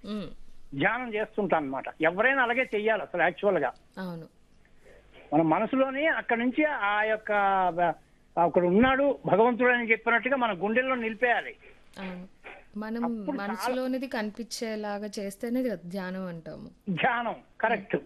ఉమ్, ధ్యానం చేస్తుంటాను అనమాట ఎవరైనా అలాగే చెయ్యాలి అసలు యాక్చువల్ గా అవును మన మనసులోని అక్కడి నుంచి ఆ యొక్క అక్కడ ఉన్నాడు భగవంతుడు అని చెప్పినట్టుగా మన గుండెల్లో నిలిపేయాలి అవును మనం అప్పుడు చాలా- మనసులోనిది కనిపించేలాగా చేస్తేనే కదా ధ్యానం అంటాము ధ్యానం కరెక్ట్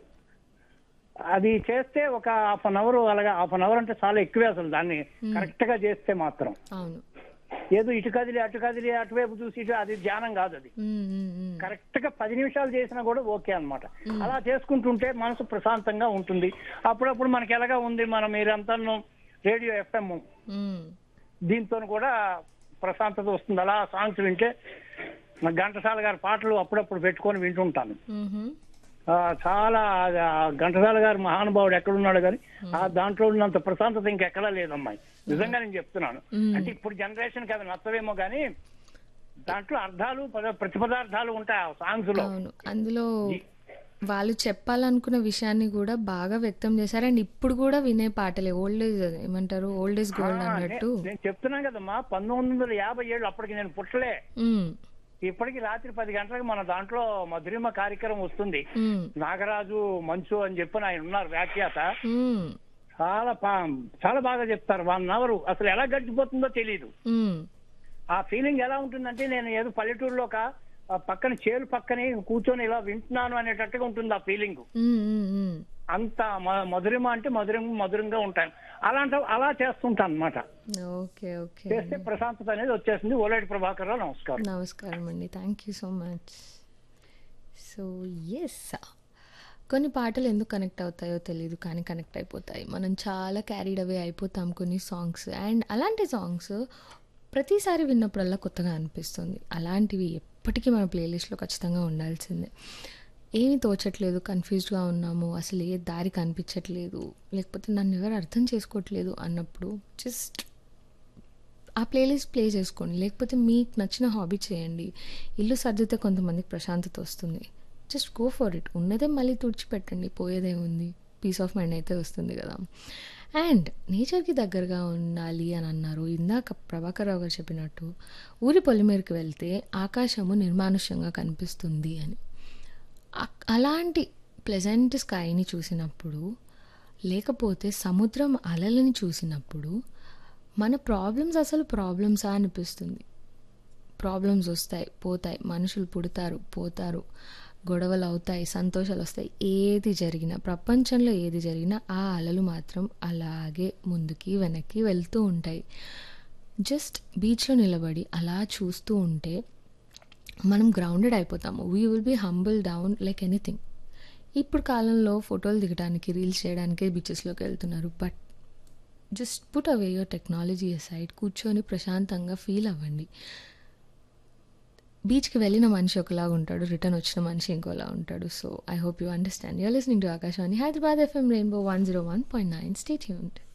అది చేస్తే ఒక హాఫ్ అన్ అవర్ అలాగా హాఫ్ అన్ అవర్ అంటే చాలా ఎక్కువే అసలు దాన్ని కరెక్ట్ గా చేస్తే మాత్రం అవును ఏదో ఇటు కదిలి అటు కదిలి అటువైపు చూసి ఇటు అది ధ్యానం కాదు అది ఉమ్, ఉమ్, ఉమ్. కరెక్ట్ గా పది నిమిషాలు చేసినా కూడా ఓకే అన్నమాట అలా చేసుకుంటుంటే మనసు ప్రశాంతంగా ఉంటుంది అప్పుడప్పుడు మనకి ఎలాగా ఉంది మనం మీరంతా రేడియో ఎఫ్ఎం ఉమ్, దీంతో కూడా ప్రశాంతత వస్తుంది అలా సాంగ్స్ వింటే నా ఘంటసాల గారి పాటలు అప్పుడప్పుడు పెట్టుకొని వింటుంటాను మ్హూ. ఆ, చాలా ఆ, ఘంటసాల గారి మహానుభావుడు ఎక్కడున్నాడు కానీ ఆ దాంట్లో ఉన్నంత ప్రశాంతత ఇంకెక్కడా లేదమ్మాయి నిజంగా నేను చెప్తున్నాను మ్మ్. అంటే ఇప్పుడు జనరేషన్ కి అవి నచ్చవేమో కానీ దాంట్లో అర్థాలు పద- ప్రతిపదార్థాలు ఉంటాయి ఆ సాంగ్స్ లో అవును అందులో వాళ్ళు చెప్పాలనుకున్న విషయాన్ని కూడా బాగా వ్యక్తం చేశారు అండ్ ఇప్పుడు కూడా వినే పాటలే ఓల్డ్ ఏజ్ ఏమంటారు ఓల్డ్ ఏజ్ గోల్డ్ ఆ, అన్నట్టు నే- నేను చెప్తున్నాను కదమ్మా పంతొమ్మిది వందల యాభై ఏళ్ళు అప్పటికి నేను పుట్టలే ఉమ్, ఇప్పటికి రాత్రి పది గంటలకు మన దాంట్లో మధురిమ కార్యక్రమం వస్తుంది ఉమ్, నాగరాజు మంచు అని చెప్పి ఆయన ఉన్నారు వ్యాఖ్యాత ఉమ్, చాలా పా- చాలా బాగా చెప్తారు వన్ అవర్ అసలు ఎలా గడిచిపోతుందో తెలియదు ఉమ్, ఆ ఫీలింగ్ ఎలా ఉంటుందంటే నేను ఏదో పల్లెటూరులో ఒక ఆ పక్కన చేలు పక్కనే కూర్చొని ఇలా వింటున్నాను అనేటట్టుగా ఉంటుంది ఆ ఫీలింగ్ ఉమ్, ఉమ్, ఉమ్. అంత మ- మధురిమ అంటే మధురం మధురంగా ఉంటాను అలాంటి అలా చేస్తుంటాను అనమాట ఓకే ఓకే చేస్తే ప్రశాంతత అనేది వచ్చేసింది ఓలేటి ప్రభాకర్ రావు నమస్కారం నమస్కారం అండి thank you so much so yes కొన్ని పాటలు ఎందుకు కనెక్ట్ అవుతాయో తెలియదు కానీ కనెక్ట్ అయిపోతాయి మనం చాలా క్యారీడ్ అవే అయిపోతాం కొన్ని సాంగ్స్ అండ్ అలాంటి సాంగ్స్ ప్రతిసారి విన్నప్పుడల్లా కొత్తగా అనిపిస్తుంది అలాంటివి ఎప్పటికీ మన ప్లేలిస్ట్లో ఖచ్చితంగా ఉండాల్సిందే ఏమి తోచట్లేదు కన్ఫ్యూజ్డ్గా ఉన్నాము అసలు ఏ దారి కనిపించట్లేదు లేకపోతే నన్ను ఎవరు అర్థం చేసుకోవట్లేదు అన్నప్పుడు జస్ట్ ఆ ప్లేలిస్ట్ ప్లే చేసుకోండి లేకపోతే మీకు నచ్చిన హాబీ చేయండి ఇల్లు సర్దితే కొంతమందికి ప్రశాంతత వస్తుంది జస్ట్ గో ఫర్ ఇట్ ఉన్నదే మళ్ళీ తుడిచిపెట్టండి పోయేదే ఉంది పీస్ ఆఫ్ మైండ్ అయితే వస్తుంది కదా అండ్ నేచర్కి దగ్గరగా ఉండాలి అని అన్నారు ఇందాక ప్రభాకర్ రావు గారు చెప్పినట్టు ఊరి పొలిమేరకు వెళ్తే ఆకాశము నిర్మానుష్యంగా కనిపిస్తుంది అని అ- అలాంటి ప్లెజెంట్ స్కైని చూసినప్పుడు లేకపోతే సముద్రం అలలని చూసినప్పుడు మన ప్రాబ్లమ్స్ అసలు ప్రాబ్లమ్సా అనిపిస్తుంది ప్రాబ్లమ్స్ వస్తాయి పోతాయి మనుషులు పుడతారు పోతారు గొడవలు అవుతాయి సంతోషాలు వస్తాయి ఏది జరిగినా ప్రపంచంలో ఏది జరిగినా ఆ అలలు మాత్రం అలాగే ముందుకి వెనక్కి వెళ్తూ ఉంటాయి జస్ట్ బీచ్లో నిలబడి అలా చూస్తూ ఉంటే మనం గ్రౌండెడ్ అయిపోతాము we will be humble down like anything ఇప్పుడు కాలంలో ఫోటోలు దిగడానికి రీల్స్ చేయడానికి బీచెస్లోకి వెళ్తున్నారు but just put away your technology side కూర్చొని ప్రశాంతంగా ఫీల్ అవ్వండి బీచ్కి వెళ్ళిన మనిషి ఒకలాగా ఉంటాడు రిటర్న్ వచ్చిన మనిషి ఇంకోలా ఉంటాడు so I hope you understand you're listening to Akashvani Hyderabad FM rainbow one zero one point nine stay యూన్డ్